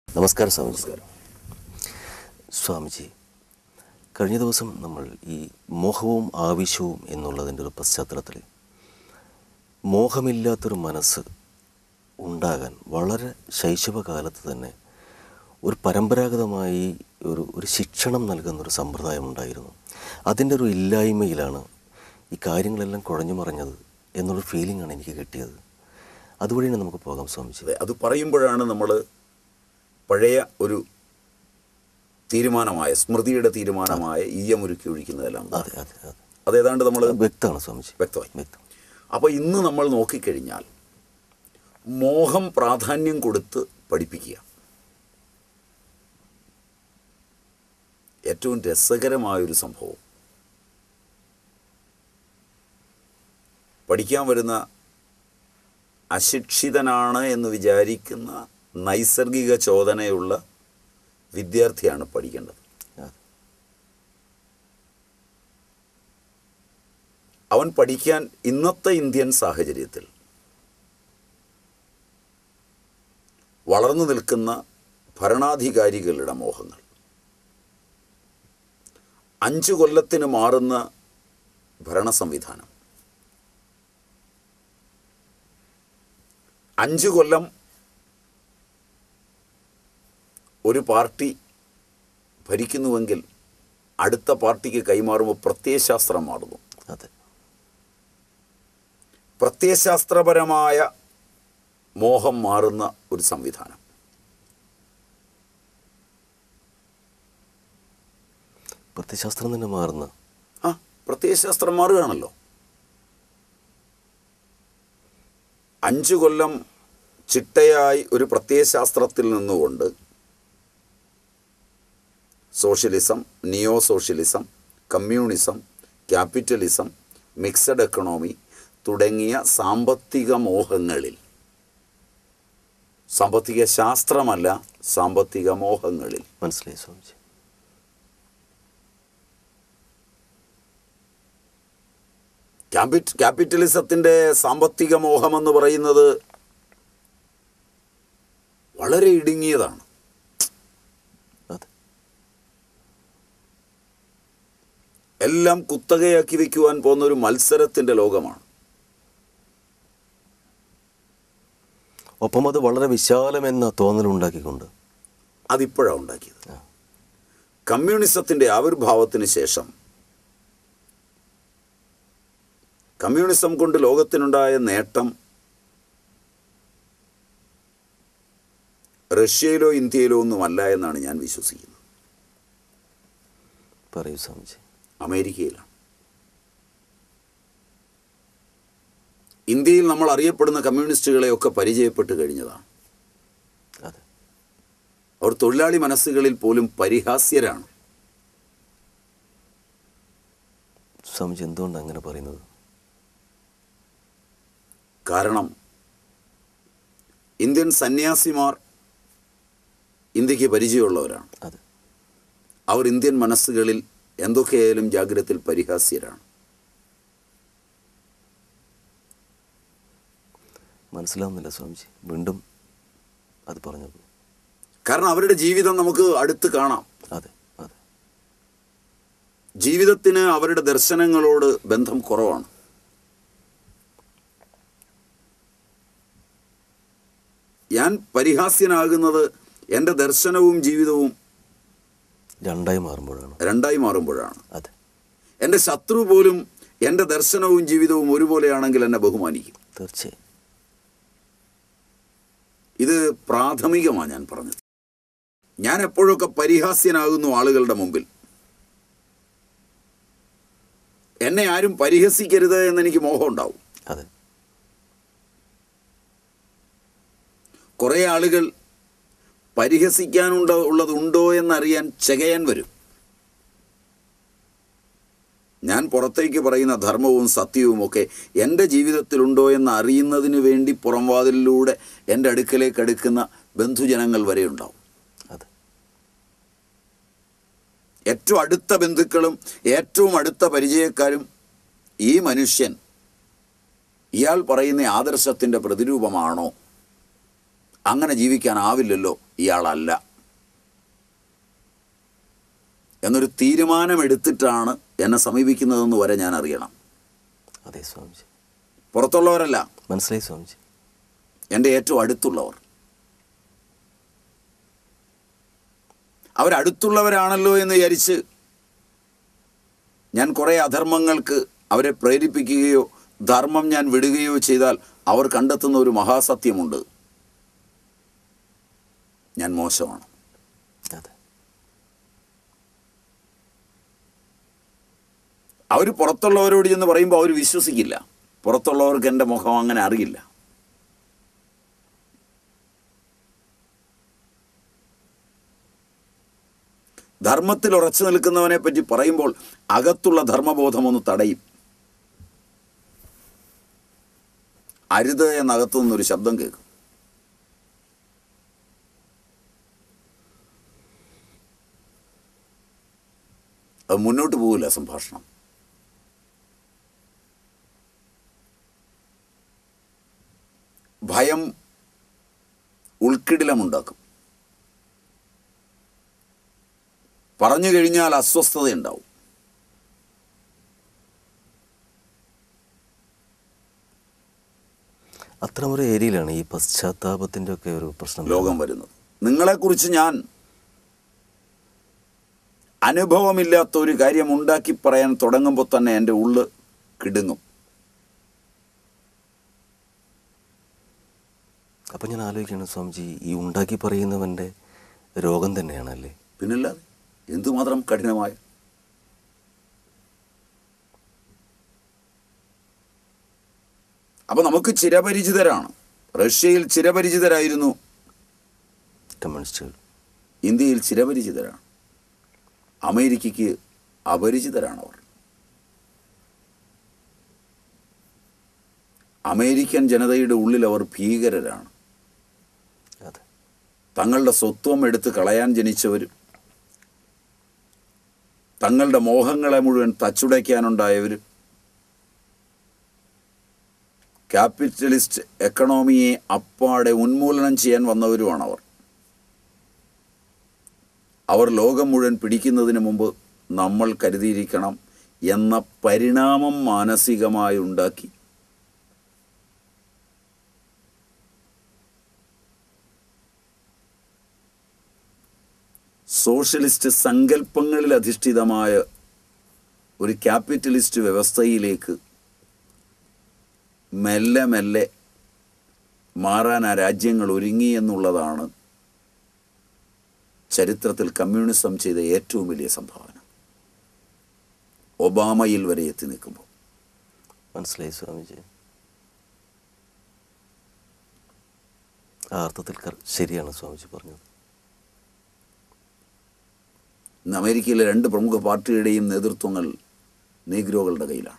നമസ്കാരം സ്വാമിജി സ്വാമിജി കഴിഞ്ഞ ദിവസം നമ്മൾ ഈ മോഹവും ആവശ്യവും എന്നുള്ളതിൻ്റെ ഒരു പശ്ചാത്തലത്തിൽ മോഹമില്ലാത്തൊരു മനസ്സ് ഉണ്ടാകാൻ വളരെ ശൈശവകാലത്ത് തന്നെ ഒരു പരമ്പരാഗതമായി ഒരു ഒരു ശിക്ഷണം നൽകുന്നൊരു സമ്പ്രദായം ഉണ്ടായിരുന്നു അതിൻ്റെ ഒരു ഇല്ലായ്മയിലാണ് ഈ കാര്യങ്ങളെല്ലാം കുഴഞ്ഞു മറിഞ്ഞത് എന്നുള്ളൊരു ഫീലിംഗാണ് എനിക്ക് കിട്ടിയത് അതുവഴിയാണ് നമുക്ക് പോകാം സ്വാമിജി അതെ അത് പറയുമ്പോഴാണ് നമ്മൾ പഴയ ഒരു തീരുമാനമായ സ്മൃതിയുടെ തീരുമാനമായ ഈയമൊരുക്കി ഒഴിക്കുന്നതെല്ലാം അതെ അതെ അതെ അതേതാണ്ട് നമ്മൾ വ്യക്തമാണ് സ്വാമിജി വ്യക്തമായി വ്യക്തം അപ്പോൾ ഇന്ന് നമ്മൾ നോക്കിക്കഴിഞ്ഞാൽ മോഹം പ്രാധാന്യം കൊടുത്ത് പഠിപ്പിക്കുക ഏറ്റവും രസകരമായൊരു സംഭവം പഠിക്കാൻ വരുന്ന അശിക്ഷിതനാണ് എന്ന് വിചാരിക്കുന്ന നൈസർഗിക ചോദനയുള്ള വിദ്യാർത്ഥിയാണ് പഠിക്കേണ്ടത് അതെ അവൻ പഠിക്കാൻ ഇന്നത്തെ ഇന്ത്യൻ സാഹചര്യത്തിൽ വളർന്നു നിൽക്കുന്ന ഭരണാധികാരികളുടെ മോഹങ്ങൾ അഞ്ചു കൊല്ലത്തിന് മാറുന്ന ഭരണ സംവിധാനം അഞ്ചു കൊല്ലം ഒരു പാർട്ടി ഭരിക്കുന്നുവെങ്കിൽ അടുത്ത പാർട്ടിക്ക് കൈമാറുമ്പോൾ പ്രത്യയശാസ്ത്രം മാറുന്നു അതെ പ്രത്യയശാസ്ത്രപരമായ മോഹം മാറുന്ന ഒരു സംവിധാനം പ്രത്യശാസ്ത്രം തന്നെ മാറുന്ന ആ പ്രത്യയശാസ്ത്രം മാറുകയാണല്ലോ അഞ്ചു കൊല്ലം ചിട്ടയായി ഒരു പ്രത്യയശാസ്ത്രത്തിൽ നിന്നുകൊണ്ട് socialism neo socialism communism capitalism mixed economy തുടങ്ങിയ സാമ്പത്തിക മോഹങ്ങളിൽ സാമ്പത്തിക ശാസ്ത്രമല്ല സാമ്പത്തിക മോഹങ്ങളിൽ മനസ്സിലായി സ്വാമിജി ക്യാപിറ്റ് ക്യാപിറ്റലിസത്തിൻ്റെ സാമ്പത്തിക മോഹമെന്ന് പറയുന്നത് വളരെ ഇടുങ്ങിയതാണ് അതെ എല്ലാം കുത്തകയാക്കി വയ്ക്കുവാൻ പോകുന്ന ഒരു മത്സരത്തിൻ്റെ ലോകമാണ് ഒപ്പം അത് വളരെ വിശാലമെന്ന തോന്നലുണ്ടാക്കിക്കൊണ്ട് അതിപ്പോഴാണ് ഉണ്ടാക്കിയത് ആ. കമ്മ്യൂണിസത്തിൻ്റെ ആവിർഭാവത്തിന് ശേഷം കമ്മ്യൂണിസം കൊണ്ട് ലോകത്തിനുണ്ടായ നേട്ടം റഷ്യയിലോ ഇന്ത്യയിലോ ഒന്നുമല്ല എന്നാണ് ഞാൻ വിശ്വസിക്കുന്നത് പറയൂ സ്വാമിജി അമേരിക്കയിലാണ് ഇന്ത്യയിൽ നമ്മൾ അറിയപ്പെടുന്ന കമ്മ്യൂണിസ്റ്റുകളെയൊക്കെ പരിചയപ്പെട്ട് കഴിഞ്ഞതാണ് അതെ അവർ തൊഴിലാളി മനസ്സുകളിൽ പോലും പരിഹാസ്യരാണ് സ്വാമിജി എന്തുകൊണ്ടാണ് അങ്ങനെ പറയുന്നത് കാരണം ഇന്ത്യൻ സന്യാസിമാർ ഇന്ത്യക്ക് പരിചയമുള്ളവരാണ് അതെ അവർ ഇന്ത്യൻ മനസ്സുകളിൽ എന്തൊക്കെയായാലും ജാഗ്രതയിൽ പരിഹാസ്യരാണ് മനസ്സിലാവുന്നില്ല സ്വാമിജി വീണ്ടും അത് പറഞ്ഞത് കാരണം അവരുടെ ജീവിതം നമുക്ക് അടുത്ത് കാണാം അതെ അതെ ജീവിതത്തിന് അവരുടെ ദർശനങ്ങളോട് ബന്ധം കുറവാണ് ഞാൻ പരിഹാസ്യനാകുന്നത് എൻ്റെ ദർശനവും ജീവിതവും രണ്ടായി മാറുമ്പോഴാണ് രണ്ടായി മാറുമ്പോഴാണ് അതെ എൻ്റെ ശത്രു പോലും എൻ്റെ ദർശനവും ജീവിതവും ഒരുപോലെയാണെങ്കിൽ എന്നെ ബഹുമാനിക്കും തീർച്ചയായും ഇത് പ്രാഥമികമാണ് ഞാൻ പറഞ്ഞത് ഞാൻ എപ്പോഴൊക്കെ പരിഹാസ്യനാകുന്നു ആളുകളുടെ മുമ്പിൽ എന്നെ ആരും പരിഹസിക്കരുത് എന്നെനിക്ക് മോഹം ഉണ്ടാവും അതെ കുറേ ആളുകൾ പരിഹസിക്കാനുണ്ടോ ഉള്ളതുണ്ടോ എന്നറിയാൻ ചെകയാൻ വരും ഞാൻ പുറത്തേക്ക് പറയുന്ന ധർമ്മവും സത്യവും ഒക്കെ എൻ്റെ ജീവിതത്തിലുണ്ടോ എന്ന് അറിയുന്നതിന് വേണ്ടി പുറംവാതിലിലൂടെ എൻ്റെ അടുക്കലേക്ക് അടുക്കുന്ന ബന്ധുജനങ്ങൾ വരെ ഉണ്ടാവും അതെ ഏറ്റവും അടുത്ത ബന്ധുക്കളും ഏറ്റവും അടുത്ത പരിചയക്കാരും ഈ മനുഷ്യൻ ഇയാൾ പറയുന്ന ആദർശത്തിൻ്റെ പ്രതിരൂപമാണോ അങ്ങനെ ജീവിക്കാനാവില്ലല്ലോ ഇയാളല്ല എന്നൊരു തീരുമാനമെടുത്തിട്ടാണ് എന്നെ സമീപിക്കുന്നതെന്ന് വരെ ഞാൻ അറിയണം അതെ സ്വാമിജി പുറത്തുള്ളവരല്ല മനസ്സിലായി സ്വാമിജി എൻ്റെ ഏറ്റവും അടുത്തുള്ളവർ അവരടുത്തുള്ളവരാണല്ലോ എന്ന് വിചാരിച്ച് ഞാൻ കുറേ അധർമ്മങ്ങൾക്ക് അവരെ പ്രേരിപ്പിക്കുകയോ ധർമ്മം ഞാൻ വിടുകയോ ചെയ്താൽ അവർ കണ്ടെത്തുന്ന ഒരു മഹാസത്യമുണ്ട് ഞാൻ മോശമാണ് അതെ അവർ പുറത്തുള്ളവരോട് ചെന്ന് പറയുമ്പോൾ അവർ വിശ്വസിക്കില്ല പുറത്തുള്ളവർക്ക് എൻ്റെ മുഖം അങ്ങനെ അറിയില്ല ധർമ്മത്തിൽ ഉറച്ചു നിൽക്കുന്നവനെ പറ്റി പറയുമ്പോൾ അകത്തുള്ള ധർമ്മബോധം ഒന്ന് തടയും അരുത് എന്നകത്തു നിന്നൊരു ശബ്ദം കേൾക്കും അത് മുന്നോട്ട് പോകില്ല സംഭാഷണം ഭയം ഉൾക്കിടിലമുണ്ടാക്കും പറഞ്ഞു കഴിഞ്ഞാൽ അസ്വസ്ഥതയുണ്ടാവും അത്തരമൊരു ഏരിയയിലാണ് ഈ പശ്ചാത്താപത്തിൻ്റെ ഒക്കെ ഒരു പ്രശ്നം ലോകം വരുന്നത് നിങ്ങളെക്കുറിച്ച് ഞാൻ അനുഭവമില്ലാത്ത ഒരു കാര്യം ഉണ്ടാക്കി പറയാൻ തുടങ്ങുമ്പോൾ തന്നെ എൻ്റെ ഉള്ള് കിടുങ്ങും അപ്പം ഞാൻ ആലോചിക്കുകയാണ് സ്വാമിജി ഈ ഉണ്ടാക്കി പറയുന്നവൻ്റെ രോഗം തന്നെയാണല്ലേ പിന്നല്ലാതെ എന്തുമാത്രം കഠിനമായ അപ്പൊ നമുക്ക് ചിരപരിചിതരാണ് റഷ്യയിൽ ചിരപരിചിതരായിരുന്നു കമ്മ്യൂണിസ്റ്റുകൾ ഇന്ത്യയിൽ ചിരപരിചിതരാണ് അമേരിക്കയ്ക്ക് അപരിചിതരാണ് അവർ അമേരിക്കൻ ജനതയുടെ ഉള്ളിൽ അവർ ഭീകരരാണ് അതെ തങ്ങളുടെ സ്വത്വം എടുത്ത് കളയാൻ ജനിച്ചവരും തങ്ങളുടെ മോഹങ്ങളെ മുഴുവൻ തച്ചുടയ്ക്കാനുണ്ടായവരും ക്യാപിറ്റലിസ്റ്റ് എക്കണോമിയെ അപ്പാടെ ഉന്മൂലനം ചെയ്യാൻ വന്നവരുമാണ് അവർ അവർ ലോകം മുഴുവൻ പിടിക്കുന്നതിന് മുമ്പ് നമ്മൾ കരുതിയിരിക്കണം എന്ന പരിണാമം മാനസികമായി ഉണ്ടാക്കി സോഷ്യലിസ്റ്റ് സങ്കല്പങ്ങളിൽ അധിഷ്ഠിതമായ ഒരു ക്യാപിറ്റലിസ്റ്റ് വ്യവസ്ഥയിലേക്ക് മെല്ലെ മെല്ലെ മാറാൻ ആ രാജ്യങ്ങൾ ഒരുങ്ങി എന്നുള്ളതാണ് ചരിത്രത്തിൽ കമ്മ്യൂണിസം ചെയ്ത ഏറ്റവും വലിയ സംഭാവന ഒബാമയിൽ വരെ എത്തി നിൽക്കുമ്പോൾ മനസ്സിലായി സ്വാമിജി ആ അർത്ഥത്തിൽ കറ- ശരിയാണ് സ്വാമിജി പറഞ്ഞത് ഇന്ന് അമേരിക്കയിലെ രണ്ട് പ്രമുഖ പാർട്ടിയുടെയും നേതൃത്വങ്ങൾ നീഗ്രോകളുടെ കയ്യിലാണ്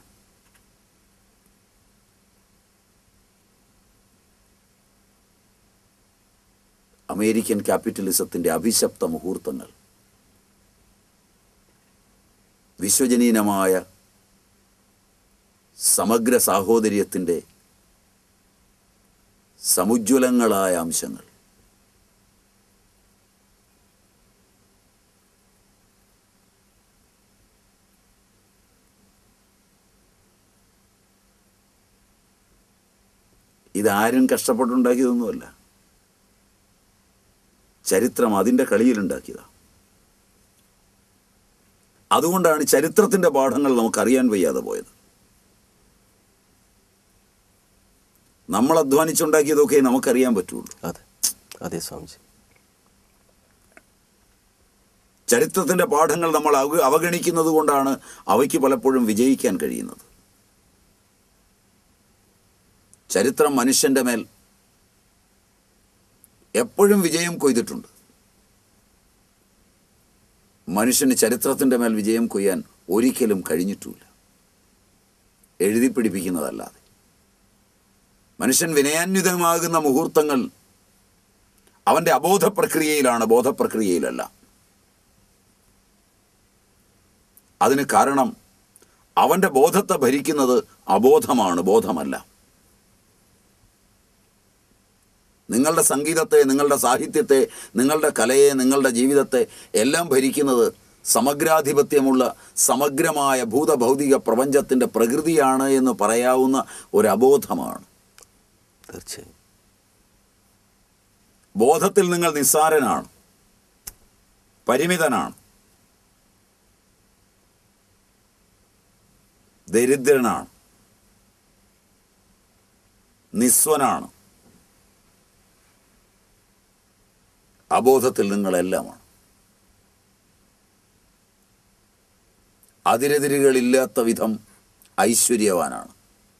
അമേരിക്കൻ ക്യാപിറ്റലിസത്തിൻ്റെ അഭിശപ്ത മുഹൂർത്തങ്ങൾ വിശ്വജനീനമായ സമഗ്ര സാഹോദര്യത്തിൻ്റെ സമുജ്വലങ്ങളായ അംശങ്ങൾ ഇതാരും കഷ്ടപ്പെട്ടുണ്ടാക്കിയതൊന്നുമല്ല ചരിത്രം അതിൻ്റെ കളിയിലുണ്ടാക്കിയതാണ് അതുകൊണ്ടാണ് ചരിത്രത്തിൻ്റെ പാഠങ്ങൾ നമുക്കറിയാൻ വയ്യാതെ പോയത് നമ്മൾ അധ്വാനിച്ചുണ്ടാക്കിയതൊക്കെ നമുക്കറിയാൻ പറ്റുള്ളൂ അതെ അതെ സ്വാമിജി ചരിത്രത്തിൻ്റെ പാഠങ്ങൾ നമ്മൾ അവ- അവഗണിക്കുന്നത് കൊണ്ടാണ് അവയ്ക്ക് പലപ്പോഴും വിജയിക്കാൻ കഴിയുന്നത് ചരിത്രം മനുഷ്യൻ്റെ മേൽ എപ്പോഴും വിജയം കൊയ്തിട്ടുണ്ട് മനുഷ്യന് ചരിത്രത്തിൻ്റെ മേൽ വിജയം കൊയ്യാൻ ഒരിക്കലും കഴിഞ്ഞിട്ടുമില്ല എഴുതി പിടിപ്പിക്കുന്നതല്ലാതെ മനുഷ്യൻ വിനയാന്വിതമാകുന്ന മുഹൂർത്തങ്ങൾ അവൻ്റെ അബോധ പ്രക്രിയയിലാണ് ബോധപ്രക്രിയയിലല്ല അതിന് കാരണം അവൻ്റെ ബോധത്തെ ഭരിക്കുന്നത് അബോധമാണ് ബോധമല്ല നിങ്ങളുടെ സംഗീതത്തെ നിങ്ങളുടെ സാഹിത്യത്തെ നിങ്ങളുടെ കലയെ നിങ്ങളുടെ ജീവിതത്തെ എല്ലാം ഭരിക്കുന്നത് സമഗ്രാധിപത്യമുള്ള സമഗ്രമായ ഭൂതഭൗതിക പ്രപഞ്ചത്തിൻ്റെ പ്രകൃതിയാണ് എന്ന് പറയാവുന്ന ഒരു അബോധമാണ് തീർച്ചയായും ബോധത്തിൽ നിങ്ങൾ നിസ്സാരനാണ് പരിമിതനാണ് ദരിദ്രനാണ് നിസ്വനാണ് അബോധത്തിൽ നിങ്ങളെല്ലാമാണ് അതിരെതിരുകളില്ലാത്ത വിധം ഐശ്വര്യവാനാണ്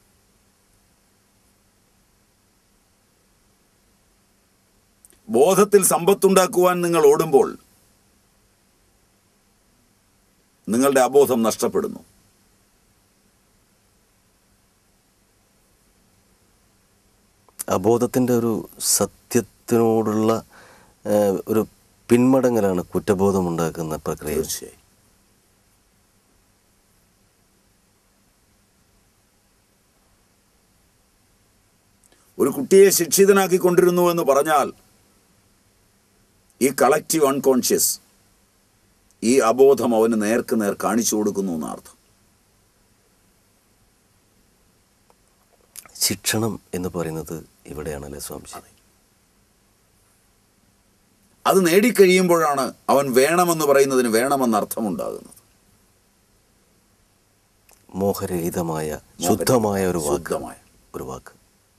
ബോധത്തിൽ സമ്പത്തുണ്ടാക്കുവാൻ നിങ്ങൾ ഓടുമ്പോൾ നിങ്ങളുടെ അബോധം നഷ്ടപ്പെടുന്നു അബോധത്തിൻ്റെ ഒരു സത്യത്തിനോടുള്ള ആ, ഒരു പിന്മടങ്ങലാണ് കുറ്റബോധം ഉണ്ടാക്കുന്ന പ്രക്രിയ തീർച്ചയായും ഒരു കുട്ടിയെ ശിക്ഷിതനാക്കിക്കൊണ്ടിരുന്നു എന്ന് പറഞ്ഞാൽ ഈ കളക്റ്റീവ് അൺകോൺഷ്യസ് ഈ അബോധം അവന് നേർക്ക് നേർ കാണിച്ചു കൊടുക്കുന്നു എന്നർത്ഥം ശിക്ഷണം എന്ന് പറയുന്നത് ഇവിടെയാണല്ലേ സ്വാമിജി അത് നേടിക്കഴിയുമ്പോഴാണ് അവൻ വേണമെന്ന് പറയുന്നതിന് വേണമെന്ന് അർത്ഥമുണ്ടാകുന്നത് മോഹരഹിതമായ ശുദ്ധമായ ഒരു വാക്ക് ശുദ്ധമായ ഒരു വാക്ക്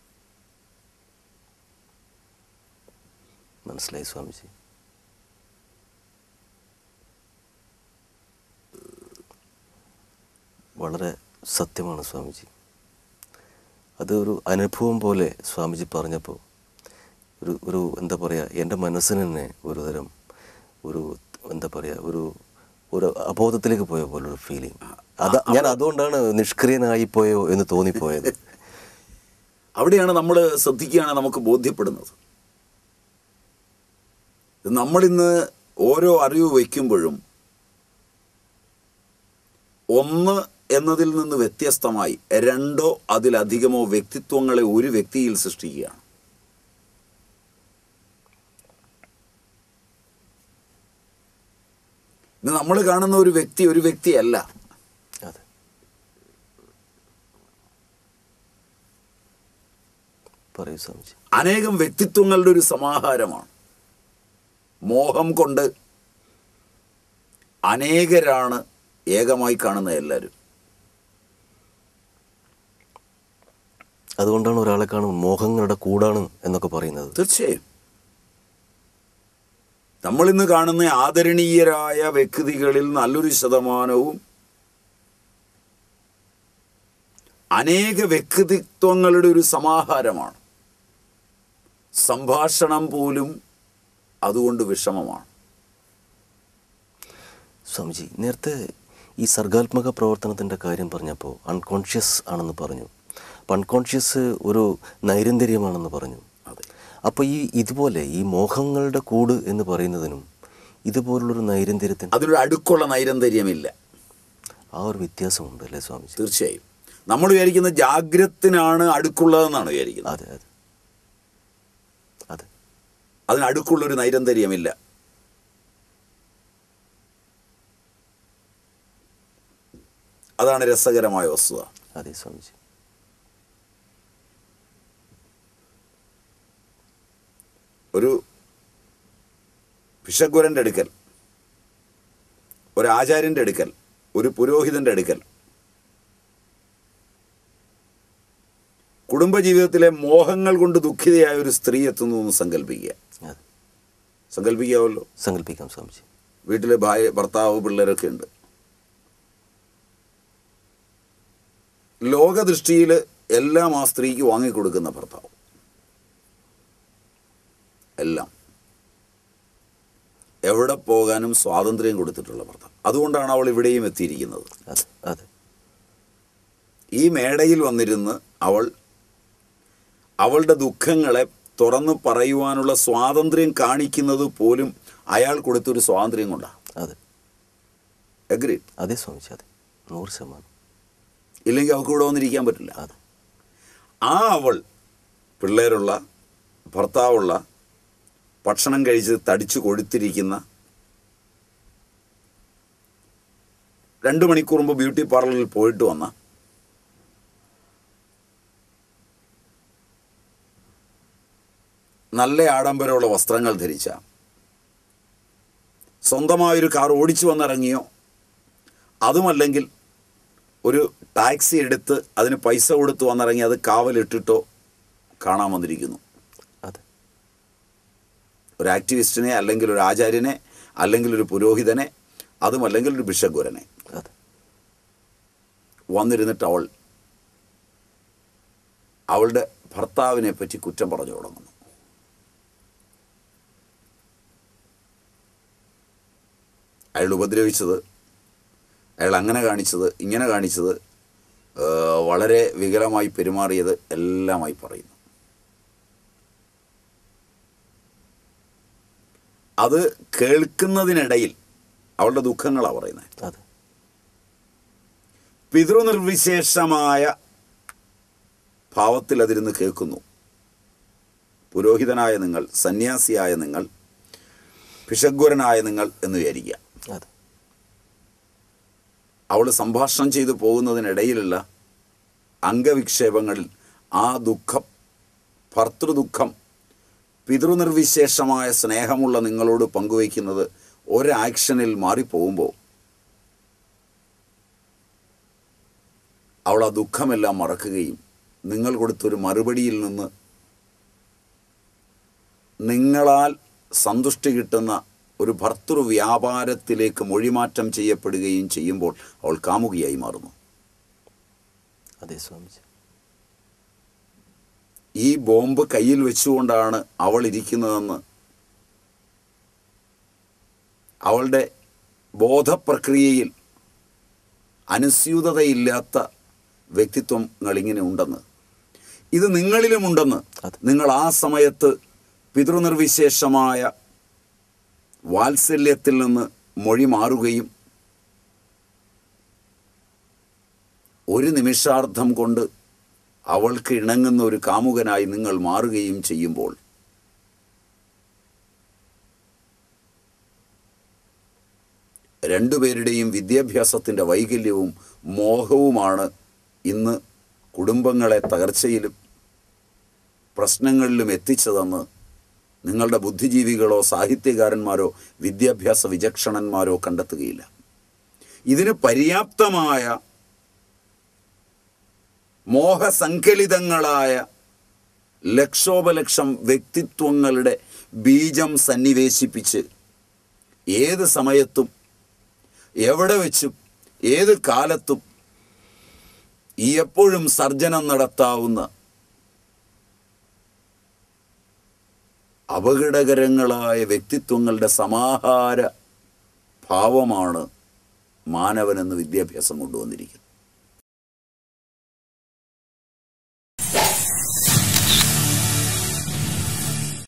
മനസ്സിലായി സ്വാമിജി വളരെ സത്യമാണ് സ്വാമിജി അത് ഒരു അനുഭവം പോലെ സ്വാമിജി പറഞ്ഞപ്പോൾ ഒരു ഒരു എന്താ പറയുക എൻ്റെ മനസ്സിന് തന്നെ ഒരു തരം ഒരു എന്താ പറയുക ഒരു ഒരു അബോധത്തിലേക്ക് പോയ പോലെ ഒരു ഫീലിംഗ് അത് ഞാൻ അതുകൊണ്ടാണ് നിഷ്ക്രിയനായി പോയോ എന്ന് തോന്നിപ്പോയത് അവിടെയാണ് നമ്മൾ ശ്രദ്ധിക്കുകയാണ് നമുക്ക് ബോധ്യപ്പെടുന്നത് നമ്മളിന്ന് ഓരോ അറിവ് വയ്ക്കുമ്പോഴും ഒന്ന് എന്നതിൽ നിന്ന് വ്യത്യസ്തമായി രണ്ടോ അതിലധികമോ വ്യക്തിത്വങ്ങളെ ഒരു വ്യക്തിയിൽ സൃഷ്ടിക്കുകയാണ് ഇന്ന് നമ്മൾ കാണുന്ന ഒരു വ്യക്തി ഒരു വ്യക്തിയല്ല അതെ പറയൂ സ്വാമിജി അനേകം വ്യക്തിത്വങ്ങളുടെ ഒരു സമാഹാരമാണ് മോഹം കൊണ്ട് അനേകരാണ് ഏകമായി കാണുന്ന എല്ലാവരും അതുകൊണ്ടാണ് ഒരാളെ കാണും മോഹങ്ങളുടെ കൂടാണ് എന്നൊക്കെ പറയുന്നത് തീർച്ചയായും നമ്മളിന്ന് കാണുന്ന ആദരണീയരായ വ്യക്തികളിൽ നല്ലൊരു ശതമാനവും അനേക വ്യക്തിത്വങ്ങളുടെ ഒരു സമാഹാരമാണ് സംഭാഷണം പോലും അതുകൊണ്ട് വിഷമമാണ് സ്വാമിജി നേരത്തെ ഈ സർഗാത്മക പ്രവർത്തനത്തിൻ്റെ കാര്യം പറഞ്ഞപ്പോൾ അൺകോൺഷ്യസ് ആണെന്ന് പറഞ്ഞു അപ്പം അൺകോൺഷ്യസ് ഒരു നൈരന്തര്യമാണെന്ന് പറഞ്ഞു അതെ അപ്പോൾ ഈ ഇതുപോലെ ഈ മോഹങ്ങളുടെ കൂട് എന്ന് പറയുന്നതിനും ഇതുപോലുള്ളൊരു നൈരന്തര്യത്തിന് അതിനൊരു അടുക്കുള്ള നൈരന്തര്യമില്ല ആ ഒരു വ്യത്യാസമുണ്ട് അല്ലേ സ്വാമിജി തീർച്ചയായും നമ്മൾ വിചാരിക്കുന്ന ജാഗ്രത്തിനാണ് അടുക്കുള്ളതെന്നാണ് വിചാരിക്കുന്നത് അതെ അതെ അതെ അതിന് അടുക്കുള്ളൊരു നൈരന്തര്യമില്ല അതാണ് രസകരമായ വസ്തുത അതെ സ്വാമിജി ഒരു ഭിഷഗ്വരൻ്റെ അടുക്കൽ ഒരു ആചാര്യൻ്റെ അടുക്കൽ ഒരു പുരോഹിതൻ്റെ അടുക്കൽ കുടുംബജീവിതത്തിലെ മോഹങ്ങൾ കൊണ്ട് ദുഃഖിതയായ ഒരു സ്ത്രീ എത്തുന്നു എന്ന് സങ്കല്പിക്കുക അതെ സങ്കല്പിക്കാമല്ലോ സങ്കല്പിക്കാം സ്വാമിജി വീട്ടിലെ ഭാര്യ ഭർത്താവ് പിള്ളേരൊക്കെ ഉണ്ട് ലോകദൃഷ്ടിയിൽ എല്ലാം ആ സ്ത്രീക്ക് വാങ്ങിക്കൊടുക്കുന്ന ഭർത്താവ് എല്ലാം എവിടെ പോകാനും സ്വാതന്ത്ര്യം കൊടുത്തിട്ടുള്ള ഭർത്താവ് അതുകൊണ്ടാണ് അവൾ ഇവിടെയും എത്തിയിരിക്കുന്നത് അതെ അതെ ഈ മേടയിൽ വന്നിരുന്ന് അവൾ അവളുടെ ദുഃഖങ്ങളെ തുറന്നു പറയുവാനുള്ള സ്വാതന്ത്ര്യം കാണിക്കുന്നത് പോലും അയാൾ കൊടുത്തൊരു സ്വാതന്ത്ര്യം കൊണ്ടാണ് അതെ അഗ്രി അതെ സ്വാമിജി അതെ നൂറ് ശതമാനം ഇല്ലെങ്കിൽ അവൾക്ക് ഇവിടെ വന്നിരിക്കാൻ പറ്റില്ല അതെ ആ അവൾ പിള്ളേരുള്ള ഭർത്താവുള്ള ഭക്ഷണം കഴിച്ച് തടിച്ചു കൊഴുത്തിരിക്കുന്ന രണ്ട് മണിക്കൂർ മുമ്പ് ബ്യൂട്ടി പാർലറിൽ പോയിട്ട് വന്ന നല്ല ആഡംബരമുള്ള വസ്ത്രങ്ങൾ ധരിച്ച സ്വന്തമായൊരു കാർ ഓടിച്ചു വന്നിറങ്ങിയോ അതുമല്ലെങ്കിൽ ഒരു ടാക്സി എടുത്ത് അതിന് പൈസ കൊടുത്ത് വന്നിറങ്ങി അത് കാവലിട്ടിട്ടോ കാണാൻ വന്നിരിക്കുന്നു അതെ ഒരു ആക്ടിവിസ്റ്റിനെ അല്ലെങ്കിൽ ഒരു ആചാര്യനെ അല്ലെങ്കിൽ ഒരു പുരോഹിതനെ അതുമല്ലെങ്കിൽ ഒരു ബിഷഗുരനെ അതെ വന്നിരുന്നിട്ട് അവൾ അവളുടെ ഭർത്താവിനെ പറ്റി കുറ്റം പറഞ്ഞു തുടങ്ങുന്നു അയാൾ ഉപദ്രവിച്ചത് അയാൾ അങ്ങനെ കാണിച്ചത് ഇങ്ങനെ കാണിച്ചത് ആ, വളരെ വികലമായി പെരുമാറിയത് എല്ലാമായി പറയുന്നു അത് കേൾക്കുന്നതിനിടയിൽ അവളുടെ ദുഃഖങ്ങളാണ് പറയുന്നത് അതെ പിതൃനിർവിശേഷമായ ഭാവത്തിൽ അതിരുന്ന് കേൾക്കുന്നു പുരോഹിതനായ നിങ്ങൾ സന്യാസിയായ നിങ്ങൾ ഭിഷഗ്വരനായ നിങ്ങൾ എന്ന് വിചാരിക്കുക അതെ അവൾ സംഭാഷണം ചെയ്തു പോകുന്നതിനിടയിലുള്ള അംഗവിക്ഷേപങ്ങളിൽ ആ ദുഃഖം ഭർത്തൃദുഃഖം പിതൃനിർവിശേഷമായ സ്നേഹമുള്ള നിങ്ങളോട് പങ്കുവയ്ക്കുന്നത് ഒരാക്ഷനിൽ മാറിപ്പോകുമ്പോൾ അവൾ ആ ദുഃഖമെല്ലാം മറക്കുകയും നിങ്ങൾ കൊടുത്തൊരു മറുപടിയിൽ നിന്ന് നിങ്ങളാൽ സന്തുഷ്ടി കിട്ടുന്ന ഒരു ഭർത്തൃ വ്യാപാരത്തിലേക്ക് മൊഴിമാറ്റം ചെയ്യപ്പെടുകയും ചെയ്യുമ്പോൾ അവൾ കാമുകിയായി മാറുന്നു അതെ സ്വാമിജി ഈ ബോംബ് കയ്യിൽ വെച്ചുകൊണ്ടാണ് അവൾ ഇരിക്കുന്നതെന്ന് അവളുടെ ബോധപ്രക്രിയയിൽ അനുസ്യൂതതയില്ലാത്ത വ്യക്തിത്വങ്ങൾ ഇങ്ങനെ ഉണ്ടെന്ന് ഇത് നിങ്ങളിലുമുണ്ടെന്ന് അതെ. നിങ്ങൾ ആ സമയത്ത് പിതൃനിർവിശേഷമായ വാത്സല്യത്തിൽ നിന്ന് മൊഴി മാറുകയും ഒരു നിമിഷാർദ്ധം കൊണ്ട് അവൾക്ക് ഇണങ്ങുന്ന ഒരു കാമുകനായി നിങ്ങൾ മാറുകയും ചെയ്യുമ്പോൾ രണ്ടുപേരുടെയും വിദ്യാഭ്യാസത്തിൻ്റെ വൈകല്യവും മോഹവുമാണ് ഇന്ന് കുടുംബങ്ങളെ തകർച്ചയിലും പ്രശ്നങ്ങളിലും എത്തിച്ചതെന്ന് നിങ്ങളുടെ ബുദ്ധിജീവികളോ സാഹിത്യകാരന്മാരോ വിദ്യാഭ്യാസ വിചക്ഷണന്മാരോ കണ്ടെത്തുകയില്ല ഇതിന് പര്യാപ്തമായ മോഹസങ്കലിതങ്ങളായ ലക്ഷോപലക്ഷം വ്യക്തിത്വങ്ങളുടെ ബീജം സന്നിവേശിപ്പിച്ച് ഏത് സമയത്തും എവിടെ വെച്ചും ഏത് കാലത്തും എപ്പോഴും സർജനം നടത്താവുന്ന അപകടകരങ്ങളായ വ്യക്തിത്വങ്ങളുടെ സമാഹാര ഭാവമാണ് മാനവനെന്ന് വിദ്യാഭ്യാസം കൊണ്ടുവന്നിരിക്കുന്നത്